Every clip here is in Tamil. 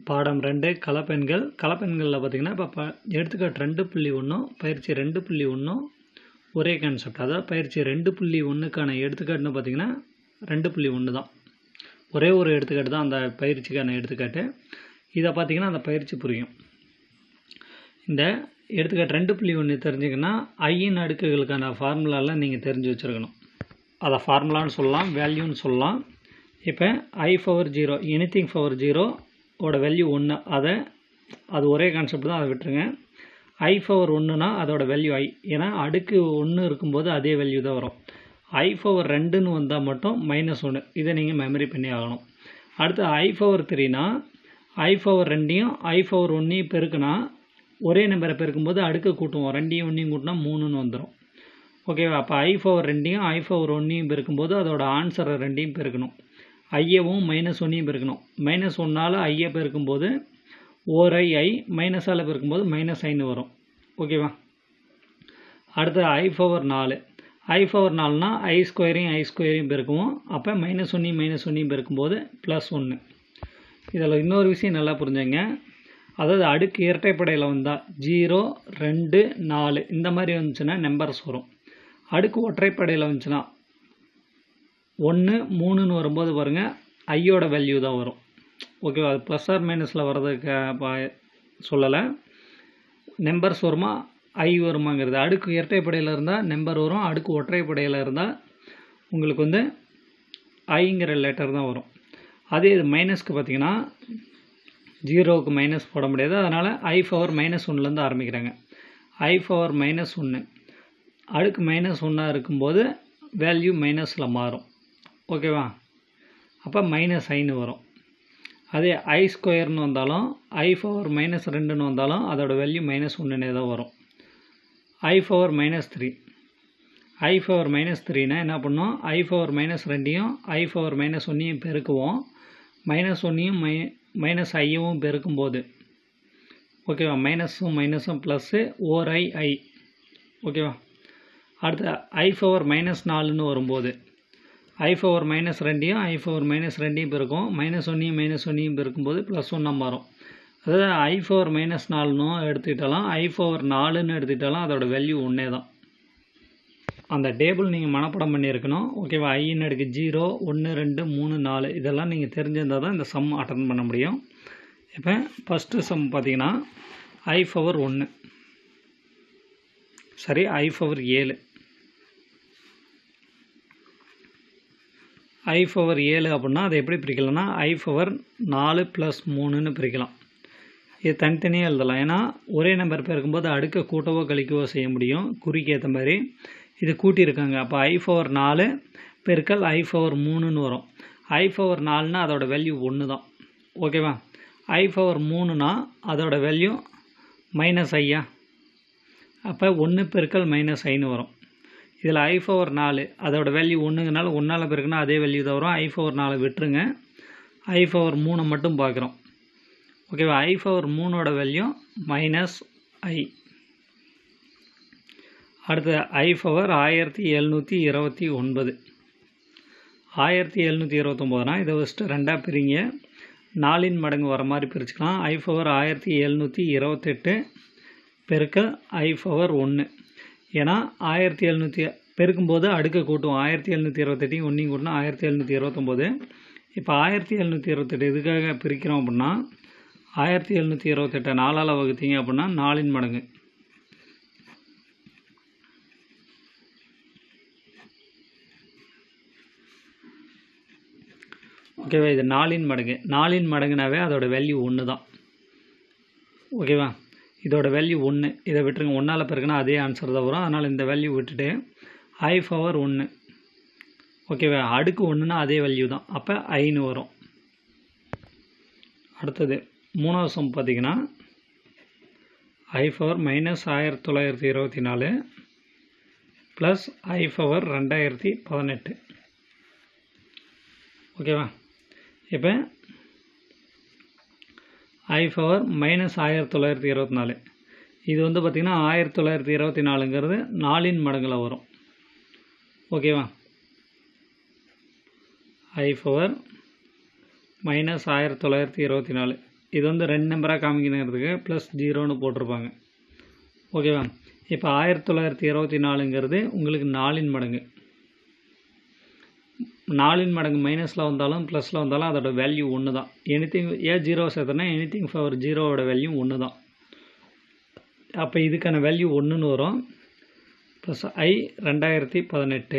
பாடம் ரெண்டு கலப்பெண்கள் கலப்பெண்களில் பார்த்தீங்கன்னா இப்போ ப எடுத்துக்காட்டு ரெண்டு புள்ளி ஒன்றும் பயிற்சி ரெண்டு புள்ளி ஒன்றும் ஒரே கான்செப்ட் அதாவது பயிற்சி ரெண்டு புள்ளி ஒன்றுக்கான எடுத்துக்காட்டுன்னு பார்த்தீங்கன்னா ரெண்டு புள்ளி ஒன்று தான் ஒரே ஒரு எடுத்துக்காட்டு தான் அந்த பயிற்சிக்கான எடுத்துக்காட்டு இதை பார்த்தீங்கன்னா அந்த பயிற்சி புரியும் இந்த எடுத்துக்காட்டு ரெண்டு புள்ளி ஒன்று தெரிஞ்சுக்கன்னா ஐயின் அடுக்குகளுக்கான ஃபார்முலாலாம் நீங்கள் தெரிஞ்சு வச்சுருக்கணும் அதை ஃபார்முலான்னு சொல்லலாம் வேல்யூன்னு சொல்லலாம் இப்போ I power zero anything power zero ஓட வேல்யூ ஒன்று அதை அது ஒரே கான்செப்ட் தான் அதை விட்டுருங்க ஐ பவர் ஒன்றுனா அதோட வேல்யூ ஐ ஏன்னா அடுக்கு ஒன்று இருக்கும்போது அதே வேல்யூ தான் வரும் ஐ பவர் ரெண்டுன்னு வந்தால் மட்டும் மைனஸ் ஒன்று இதை நீங்கள் மெமரி பண்ணி ஆகணும் அடுத்து ஐ பவர் த்ரீனா ஐ பவர் ரெண்டையும் ஐ பவர் ஒன்றையும் பெருக்குனா ஒரே நம்பரை பெருக்கும்போது அடுக்க கூட்டுவோம் ரெண்டையும் ஒன்றையும் கூட்டினா மூணுன்னு வந்துடும் ஓகேவா அப்போ ஐ பவர் ரெண்டையும் ஐ பவர் ஒன்றையும் பெருக்கும்போது அதோட ஆன்சரை ரெண்டையும் பெருக்கணும் ஐயவும் மைனஸ் ஒன்றையும் பெருக்கணும் மைனஸ் ஒன்றால் ஐயை பெருக்கும்போது ஓர் ஐ ஐ மைனஸால் பெருக்கும்போது மைனஸ் ஐன்னு வரும் ஓகேவா அடுத்து ஐ பவர் நாலு ஐ பவர் நாலுனா ஐ ஸ்கொயரையும் ஐ ஸ்கொயரையும் பெருக்குவோம் அப்போ மைனஸ் ஒன்றையும் மைனஸ் ஒன்றையும் பெருக்கும்போது ப்ளஸ் ஒன்று இதில் இன்னொரு விஷயம் நல்லா புரிஞ்சுங்க அதாவது அடுக்கு இரட்டைப்படையில் வந்தால் ஜீரோ ரெண்டு நாலு இந்த மாதிரி வந்துச்சுன்னா நம்பர்ஸ் வரும் அடுக்கு ஒற்றைப்படையில் வந்துச்சுன்னா ஒன்று மூணுன்னு வரும்போது பாருங்கள் ஐயோட வேல்யூ தான் வரும் ஓகேவா அது ப்ளஸ் ஆர் மைனஸில் வர்றதுக்கு சொல்லலை நம்பர்ஸ் வருமா ஐ வருமாங்கிறது அடுக்கு இரட்டைப்படையில் இருந்தால் நம்பர் வரும் அடுக்கு ஒற்றைப்படையில் இருந்தால் உங்களுக்கு வந்து ஐங்கிற லெட்டர் தான் வரும் அதே இது மைனஸ்க்கு பார்த்தீங்கன்னா ஜீரோவுக்கு மைனஸ் போட முடியாது அதனால் ஐ பவர் மைனஸ் ஒன்றுலேருந்து ஆரம்பிக்கிறாங்க ஐ பவர் மைனஸ் ஒன்று அடுக்கு மைனஸ் ஒன்றா இருக்கும்போது வேல்யூ மைனஸில் மாறும் ஓகேவா அப்போ மைனஸ் ஐன்னு வரும் அதே ஐ ஸ்கொயர்னு வந்தாலும் ஐ பவர் மைனஸ் ரெண்டுன்னு வந்தாலும் அதோட வேல்யூ மைனஸ் ஒன்றுனே தான் வரும் I power minus three I power minus த்ரீனா என்ன பண்ணோம் ஐ பவர் மைனஸ் ரெண்டையும் ஐ பவர் மைனஸ் ஒன்றையும் பெருக்குவோம் மைனஸ் ஒன்றையும் மை மைனஸ் ஐயவும் பெருக்கும்போது ஓகேவா மைனஸும் மைனஸும் ப்ளஸ்ஸு ஓர் ஐ ஐ ஓகேவா அடுத்து ஐ பவர் மைனஸ் நாலுன்னு வரும்போது ஐ பவர் மைனஸ் ரெண்டையும் ஐ பவர் மைனஸ் ரெண்டையும் பெருக்கும் மைனஸ் ஒன்றையும் மைனஸ் ஒன்றையும் பெருக்கும்போது ப்ளஸ் ஒன்னாக மாறும் அதாவது ஐ பவர் மைனஸ் நாலுன்னு எடுத்துக்கிட்டாலும் ஐ பவர் நாலுன்னு எடுத்துக்கிட்டாலும் அதோட வேல்யூ ஒன்றே தான் அந்த டேபிள் நீங்கள் மனப்படம் பண்ணியிருக்கணும் ஓகேவா ஐன்னு எடுக்கு ஜீரோ ஒன்று ரெண்டு மூணு நாலு இதெல்லாம் நீங்கள் தெரிஞ்சிருந்தால் தான் இந்த சம் அட்டன் பண்ண முடியும் இப்போ ஃபஸ்ட்டு சம் பார்த்தீங்கன்னா ஐ பவர் ஒன்று சரி ஐ பவர் ஏழு ஐ பவர் ஏழு அப்படின்னா அதை எப்படி பிரிக்கலாம்னா ஐ பவர் நாலு ப்ளஸ் மூணுன்னு பிரிக்கலாம் இது தனித்தனியாக எழுதலாம் ஏன்னா ஒரே நம்பர் பெருக்கும்போது அடுக்க கூட்டவோ கழிக்கவோ செய்ய முடியும் குறிக்கு ஏற்ற மாதிரி இது கூட்டியிருக்காங்க அப்போ ஐ பவர் நாலு பெருக்கல் ஐ பவர் மூணுன்னு வரும் ஐ பவர் நாலுனா அதோட வேல்யூ ஒன்று தான் ஓகேவா ஐ பவர் மூணுனா அதோட வேல்யூ மைனஸ் ஐயா அப்போ ஒன்று பெருக்கல் மைனஸ் ஐன்னு வரும் இதில் ஐ பவர் நாலு அதோட வேல்யூ ஒன்றுங்கனால ஒன்றால் பெருக்குனா அதே வேல்யூ தான் வரும் ஐ பவர் நாலு விட்டுருங்க ஐ பவர் மூணை மட்டும் பார்க்குறோம் ஓகேவா ஐ பவர் மூணோட வேல்யூ மைனஸ் ஐ அடுத்து ஐ பவர் ஆயிரத்தி எழுநூற்றி இருபத்தி ஒன்பது ஆயிரத்தி எழுநூற்றி இருபத்தொம்போதுனா இதை ஃபஸ்ட்டு ரெண்டாக பிரிங்க நாலின் மடங்கு வர மாதிரி பிரிச்சுக்கலாம் ஐ பவர் ஆயிரத்தி எழுநூற்றி இருபத்தெட்டு பெருக்கல் ஐ பவர் ஒன்று ஏன்னா ஆயிரத்தி எழுநூற்றி பெருக்கும்போது அடுக்க கூட்டுவோம் ஆயிரத்தி எழுநூற்றி இருபத்தெட்டையும் ஒன்றையும் கூட்டினா ஆயிரத்தி எழுநூற்றி இருபத்தொம்போது இப்போ ஆயிரத்தி எழுநூற்றி இருபத்தெட்டு எதுக்காக பிரிக்கிறோம் அப்படின்னா ஆயிரத்தி எழுநூற்றி இருபத்தெட்டை நாலால் வகுத்தீங்க அப்படின்னா நாலின் மடங்கு ஓகேவா இது நாலின் மடங்கு நாலின் மடங்குனாவே அதோட வேல்யூ ஒன்று தான் ஓகேவா இதோட வேல்யூ ஒன்று இதை விட்டுருங்க ஒன்றால் பிறகுனா அதே ஆன்சர் தான் வரும் அதனால் இந்த வேல்யூ விட்டுட்டு ஐ பவர் ஒன்று ஓகேவா அடுக்கு ஒன்றுனா அதே வேல்யூ தான் அப்போ ஐன்னு வரும் அடுத்தது மூணாவது சம் பார்த்தீங்கன்னா ஐ பவர் மைனஸ் ஆயிரத்தி தொள்ளாயிரத்தி இருபத்தி நாலு ப்ளஸ் ஐ பவர் ரெண்டாயிரத்தி பதினெட்டு ஓகேவா இப்போ ஐ பவர் மைனஸ் ஆயிரத்தி தொள்ளாயிரத்தி இருபத்தி நாலு இது வந்து பார்த்திங்கன்னா ஆயிரத்தி தொள்ளாயிரத்தி இருபத்தி நாலுங்கிறது நாலின் மடங்கில் வரும் ஓகேவா ஐ பவர் மைனஸ் ஆயிரத்தி தொள்ளாயிரத்தி இருபத்தி நாலு இது வந்து ரெண்டு நம்பராக காமிக்கணுங்கிறதுக்கு ப்ளஸ் ஜீரோன்னு போட்டிருப்பாங்க ஓகேவா இப்போ ஆயிரத்தி தொள்ளாயிரத்தி இருபத்தி நாலுங்கிறது உங்களுக்கு நாலின் மடங்கு நாலின் மடங்கு மைனஸில் வந்தாலும் ப்ளஸில் வந்தாலும் அதோட வேல்யூ ஒன்று தான் எனிதிங் ஏன் ஜீரோ சேர்த்தனா எனிதிங் ஃபவர் ஜீரோவோட வேல்யூ ஒன்று தான் அப்போ இதுக்கான வேல்யூ ஒன்றுன்னு வரும் ப்ளஸ் ஐ ரெண்டாயிரத்தி பதினெட்டு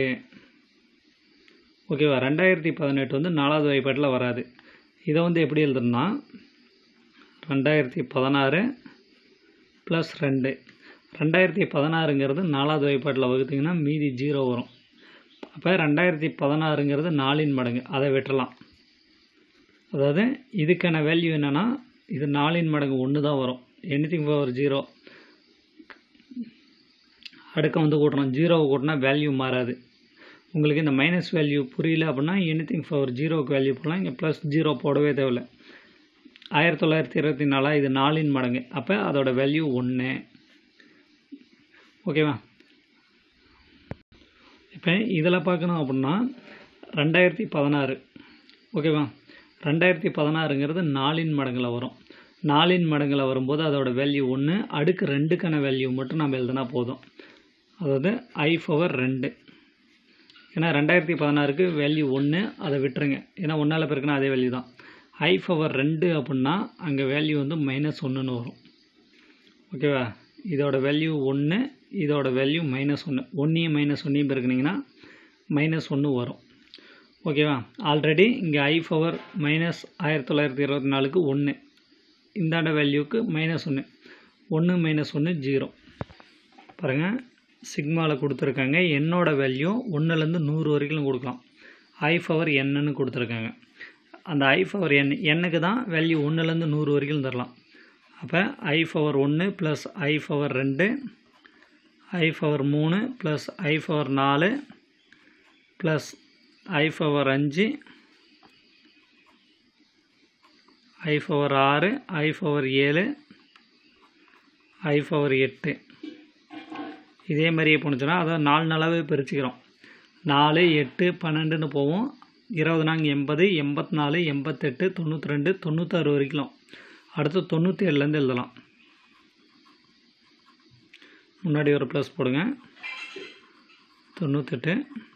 ஓகேவா ரெண்டாயிரத்தி பதினெட்டு வந்து நாலாவது வாய்ப்பாட்டில் வராது இதை வந்து எப்படி எழுதுனா ரெண்டாயிரத்தி பதினாறு ப்ளஸ் ரெண்டு ரெண்டாயிரத்தி பதினாறுங்கிறது நாலாவது வாய்ப்பாட்டில் வகுத்திங்கன்னா மீதி ஜீரோ வரும் அப்போ ரெண்டாயிரத்தி பதினாறுங்கிறது நாலின் மடங்கு அதை வெட்டலாம் அதாவது இதுக்கான வேல்யூ என்னென்னா இது நாலின் மடங்கு ஒன்று தான் வரும் எனிதிங் பவர் ஜீரோ அடுக்க வந்து கூட்டணும் ஜீரோவை கூட்டினா வேல்யூ மாறாது உங்களுக்கு இந்த மைனஸ் வேல்யூ புரியல அப்படின்னா எனிதிங் பவர் ஜீரோவுக்கு வேல்யூ போடலாம் இங்கே ப்ளஸ் ஜீரோ போடவே தேவையில்ல ஆயிரத்தி தொள்ளாயிரத்தி இருபத்தி நாலா இது நாலின் மடங்கு அப்போ அதோட வேல்யூ ஒன்று ஓகேவா இப்போ இதில் பார்க்கணும் அப்படின்னா ரெண்டாயிரத்தி பதினாறு ஓகேவா ரெண்டாயிரத்தி பதினாறுங்கிறது நாலின் மடங்கில் வரும் நாலின் மடங்கில் வரும்போது அதோட வேல்யூ ஒன்று அடுக்கு ரெண்டுக்கான வேல்யூ மட்டும் நம்ம எழுதுனா போதும் அதாவது ஐ பவர் ரெண்டு ஏன்னா ரெண்டாயிரத்தி பதினாறுக்கு வேல்யூ ஒன்று அதை விட்டுருங்க ஏன்னா ஒன்றால் பெருக்குன்னா அதே வேல்யூ தான் ஐ பவர் ரெண்டு அப்படின்னா அங்கே வேல்யூ வந்து மைனஸ் ஒன்றுன்னு வரும் ஓகேவா இதோட வேல்யூ ஒன்று இதோட வேல்யூ மைனஸ் ஒன்று ஒன்றையும் மைனஸ் ஒன்றையும் பெருக்குனிங்கன்னா மைனஸ் ஒன்று வரும் ஓகேவா ஆல்ரெடி இங்கே ஐ பவர் மைனஸ் ஆயிரத்தி தொள்ளாயிரத்தி இருபத்தி நாலுக்கு ஒன்று இந்தாண்ட வேல்யூக்கு மைனஸ் ஒன்று ஒன்று மைனஸ் ஒன்று ஜீரோ பாருங்கள் சிக்மாவில் கொடுத்துருக்காங்க என்னோட வேல்யூ ஒன்றுலேருந்து நூறு வரைக்கும் கொடுக்கலாம் ஐ பவர் என்னன்னு கொடுத்துருக்காங்க அந்த ஐ பவர் என் எண்ணுக்கு தான் வேல்யூ ஒன்றுலேருந்து நூறு வரைக்கும் தரலாம் அப்போ ஐ பவர் ஒன்று ப்ளஸ் ஐ பவர் ரெண்டு ஐ பவர் மூணு ப்ளஸ் ஐ பவர் நாலு ப்ளஸ் ஐ பவர் அஞ்சு ஐ பவர் ஆறு ஐ பவர் ஏழு ஐ பவர் எட்டு இதே மாதிரியே போணுச்சுன்னா அதை நாலு நாளாகவே பிரிச்சுக்கிறோம் நாலு எட்டு பன்னெண்டுன்னு போவோம் இருபது நாங்க எண்பது எண்பத்தி நாலு எண்பத்தெட்டு தொண்ணூற்றி ரெண்டு தொண்ணூத்தாறு வரைக்கும் அடுத்து தொண்ணூற்றி ஏழுலேருந்து எழுதலாம் முன்னாடி ஒரு ப்ளஸ் போடுங்க தொண்ணூத்தெட்டு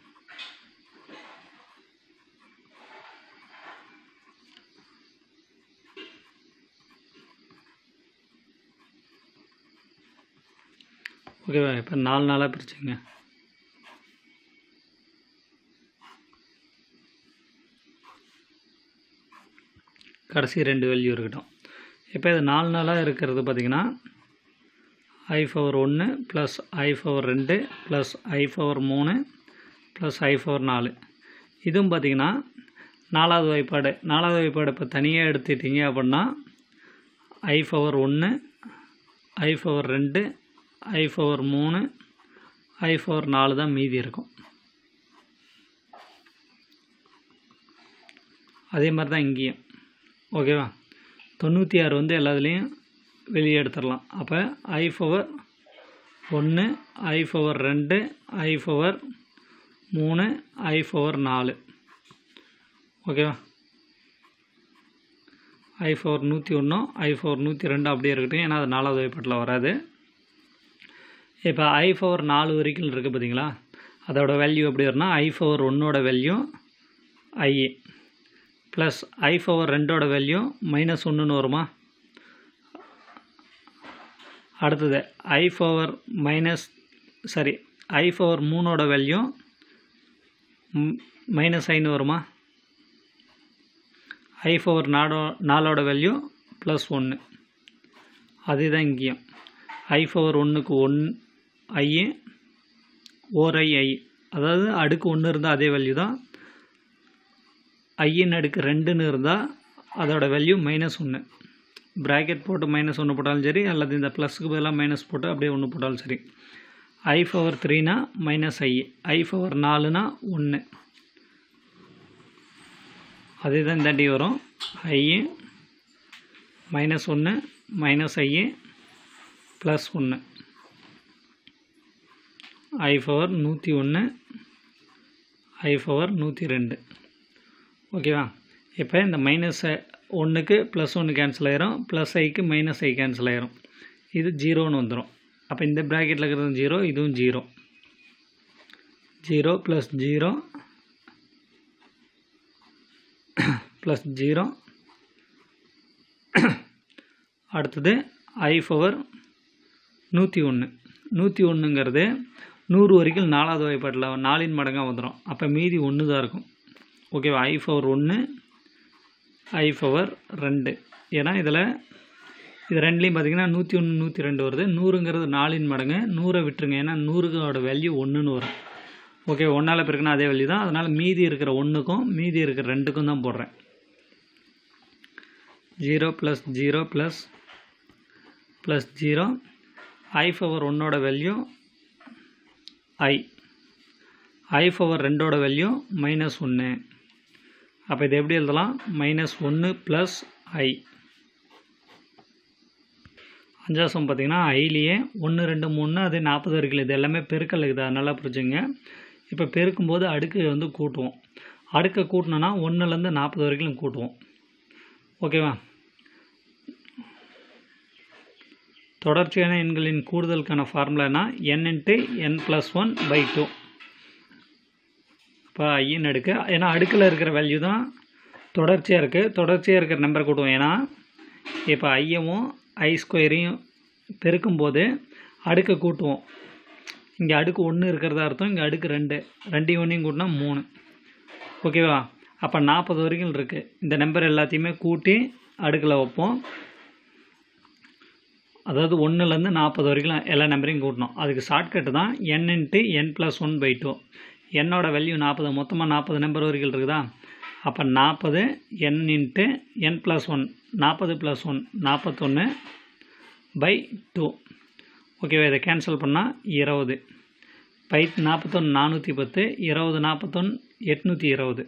ஓகேவா இப்போ நாலு நாளாக பிரிச்சுங்க கடைசி ரெண்டு வேல்யூ இருக்கட்டும் இப்போ இது நாலு நாளாக இருக்கிறது பார்த்திங்கன்னா ஐ பவர் ஒன்று ப்ளஸ் ஐ பவர் ரெண்டு ப்ளஸ் ஐ பவர் மூணு ப்ளஸ் ஐ பவர் நாலு இதுவும் பார்த்திங்கன்னா நாலாவது வாய்ப்பாடு நாலாவது வாய்ப்பாடு இப்போ தனியாக எடுத்துட்டீங்க அப்படின்னா ஐ பவர் ஒன்று ஐ பவர் ரெண்டு ஐ பவர் மூணு ஐ பவர் நாலு தான் மீதி இருக்கும் அதே மாதிரி தான் இங்கேயும் ஓகேவா தொண்ணூற்றி ஆறு வந்து எல்லாத்துலேயும் வெளியே எடுத்துடலாம் அப்போ ஐ பவர் ஒன்று ஐ பவர் ரெண்டு ஐ பவர் மூணு ஐ பவர் நாலு ஓகேவா ஐ பவர் நூற்றி ஒன்றும் ஐ பவர் நூற்றி ரெண்டு அப்படியே இருக்கட்டும் ஏன்னா அது நாலாவது வாய்ப்பாட்டில் வராது இப்போ ஐ பவர் நாலு வரைக்கும் இருக்குது பார்த்தீங்களா அதோட வேல்யூ எப்படி வரும்னா ஐ பவர் ஒன்னோட value I plus I power ரெண்டோட வேல்யூ மைனஸ் ஒன்றுன்னு வருமா அடுத்தது I power minus sorry I power மூணோட வேல்யூ மைனஸ் ஐன்னு வருமா ஐ பவர் நாடோ நாலோட வேல்யூ ப்ளஸ் ஒன்று அதுதான் இங்கேயும் ஐ பவர் ஒன்றுக்கு ஒன் ஐ ஓர் ஐ ஐ அதாவது அடுக்கு ஒன்று இருந்தால் அதே வேல்யூ தான் ஐயின் அடுக்கு ரெண்டுன்னு இருந்தால் அதோட வேல்யூ மைனஸ் ஒன்று ப்ராக்கெட் போட்டு மைனஸ் ஒன்று போட்டாலும் சரி அல்லது இந்த ப்ளஸ்க்கு பதிலாக மைனஸ் போட்டு அப்படியே ஒன்று போட்டாலும் சரி ஐ பவர் த்ரீனா மைனஸ் ஐ ஐ பவர் நாலுனா ஒன்று அதே தான் தாண்டி வரும் ஐ மைனஸ் ஒன்று மைனஸ் ஐ ப்ளஸ் ஒன்று ஐ பவர் நூற்றி ஒன்று ஐ பவர் நூற்றி ரெண்டு ஓகேவா இப்போ இந்த மைனஸை ஒன்றுக்கு ப்ளஸ் ஒன்று கேன்சல் ஆயிரும் ப்ளஸ் ஐக்கு மைனஸ் ஐ கேன்சல் ஆயிரும் இது ஜீரோன்னு வந்துடும் அப்போ இந்த ப்ராக்கெட்டில் இருக்கிறது ஜீரோ இதுவும் zero zero plus zero plus zero அடுத்தது ஐ பவர் நூற்றி ஒன்று நூற்றி ஒன்றுங்கிறது நூறு வரைக்கும் நாலாவது வாய்ப்பாட்டில் நாலின் மடங்காக வந்துடும் அப்போ மீதி ஒன்று தான் இருக்கும் ஓகேவா ஐ பவர் ஒன்று ஐ பவர் ரெண்டு ஏன்னா இதில் இது ரெண்டுலேயும் பார்த்தீங்கன்னா நூற்றி ஒன்று நூற்றி ரெண்டு வருது நூறுங்கிறது நாலின் மடங்கு நூறை விட்டுருங்க ஏன்னா நூறுக்கோட வேல்யூ ஒன்றுன்னு வரும் ஓகே ஒன்றால் பிறகுனா அதே வேல்யூ தான் அதனால் மீதி இருக்கிற ஒன்றுக்கும் மீதி இருக்கிற ரெண்டுக்கும் தான் போடுறேன் zero plus zero plus plus zero I power ஒன்னோட வேல்யூ ஐ ஐ பவர் ரெண்டோட வேல்யூ மைனஸ் ஒன்று அப்போ இது எப்படி எழுதலாம் மைனஸ் ஒன்று ப்ளஸ் ஐ அஞ்சாசம் பார்த்தீங்கன்னா ஐலேயே ஒன்று ரெண்டு மூணு அது நாற்பது வரைக்கும் இது எல்லாமே பெருக்கல் இருக்குது அது நல்லா புரிஞ்சுங்க இப்போ பெருக்கும்போது அடுக்கு வந்து கூட்டுவோம் அடுக்கை கூட்டினோன்னா ஒன்றுலேருந்து நாற்பது வரைக்கும் கூட்டுவோம் ஓகேவா தொடர்ச்சியான எண்களின் கூடுதலுக்கான ஃபார்முலானா n into n plus one by two இப்போ ஐயின் அடுக்கு ஏன்னா அடுக்கில் இருக்கிற வேல்யூ தான் தொடர்ச்சியாக இருக்குது தொடர்ச்சியாக இருக்கிற நம்பர் கூட்டுவோம் ஏன்னா இப்போ ஐயவும் ஐ ஸ்கொயரையும் பெருக்கும்போது அடுக்கை கூட்டுவோம் இங்கே அடுக்கு ஒன்று இருக்கிறதா அர்த்தம் இங்கே அடுக்கு ரெண்டு ரெண்டையும் ஒன்றையும் கூட்டினா மூணு ஓகேவா அப்போ நாற்பது வரைக்கும் இருக்குது இந்த நம்பர் எல்லாத்தையுமே கூட்டி அடுக்கில் வைப்போம் அதாவது ஒன்றுலேருந்து நாற்பது வரைக்கும் எல்லா நம்பரையும் கூட்டணும் அதுக்கு ஷார்ட்கட்டு தான் n into n plus one by two என்னோட வேல்யூ நாற்பது மொத்தமாக நாற்பது நம்பர் வரைக்கும் இருக்குதா அப்போ நாற்பது n into n plus one நாற்பது ப்ளஸ் ஒன் நாற்பத்தொன்று பை டூ ஓகேவா இதை கேன்சல் பண்ணால் இருபது பை நாற்பத்தொன்று நானூற்றி பத்து இருபது நாற்பத்தொன்று எட்நூற்றி இருபது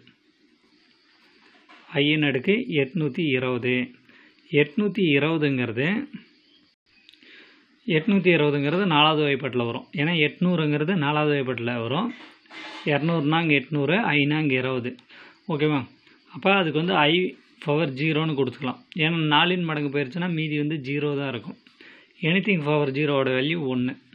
ஐயன் அடுக்கு எட்நூற்றி இருபது எட்நூற்றி இருபதுங்கிறது எட்நூற்றி இருபதுங்கிறது நாலாவது வகைப்பாட்டில் வரும் ஏன்னா எட்நூறுங்கிறது நாலாவது வகைப்பாட்டில் வரும் இரநூறுனா இங்கே எட்நூறு ஐனா இங்கே இருபது ஓகேவா அப்போ அதுக்கு வந்து ஐ பவர் ஜீரோன்னு கொடுத்துக்கலாம் ஏன்னா நாலின் மடங்கு போயிடுச்சுன்னா மீதி வந்து ஜீரோ தான் இருக்கும் எனிதிங் பவர் ஜீரோவோட வேல்யூ ஒன்று